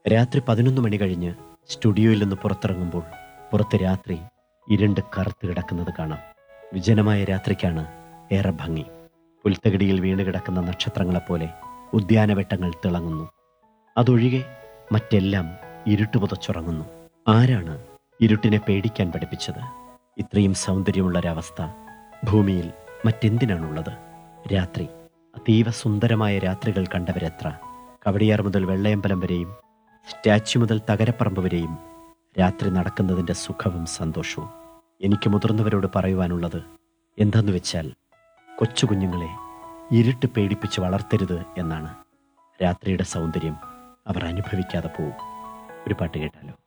രാത്രി പതിനൊന്ന് മണി കഴിഞ്ഞ് സ്റ്റുഡിയോയിൽ നിന്ന് പുറത്തിറങ്ങുമ്പോൾ പുറത്ത് രാത്രി ഇരുണ്ട് കറുത്ത് കിടക്കുന്നത് കാണാം വിജനമായ രാത്രിക്കാണ് ഏറെ ഭംഗി പുൽത്തകിടിയിൽ വീണ് കിടക്കുന്ന നക്ഷത്രങ്ങളെപ്പോലെ ഉദ്യാനവെട്ടങ്ങൾ തിളങ്ങുന്നു അതൊഴികെ മറ്റെല്ലാം ഇരുട്ട് പുതച്ചുറങ്ങുന്നു ആരാണ് ഇരുട്ടിനെ പേടിക്കാൻ പഠിപ്പിച്ചത് ഇത്രയും സൗന്ദര്യമുള്ളൊരവസ്ഥ ഭൂമിയിൽ മറ്റെന്തിനാണുള്ളത് രാത്രി അതീവ സുന്ദരമായ രാത്രികൾ കണ്ടവരെത്ര കവടിയാർ മുതൽ വെള്ളയമ്പലം വരെയും സ്റ്റാച്യു മുതൽ തകരപ്പറമ്പ് വരെയും രാത്രി നടക്കുന്നതിൻ്റെ സുഖവും സന്തോഷവും എനിക്ക് മുതിർന്നവരോട് പറയുവാനുള്ളത് എന്തെന്ന് വെച്ചാൽ കൊച്ചു കുഞ്ഞുങ്ങളെ ഇരുട്ട് പേടിപ്പിച്ച് വളർത്തരുത് എന്നാണ് രാത്രിയുടെ സൗന്ദര്യം അവർ അനുഭവിക്കാതെ പോവും ഒരു പാട്ട് കേട്ടാലോ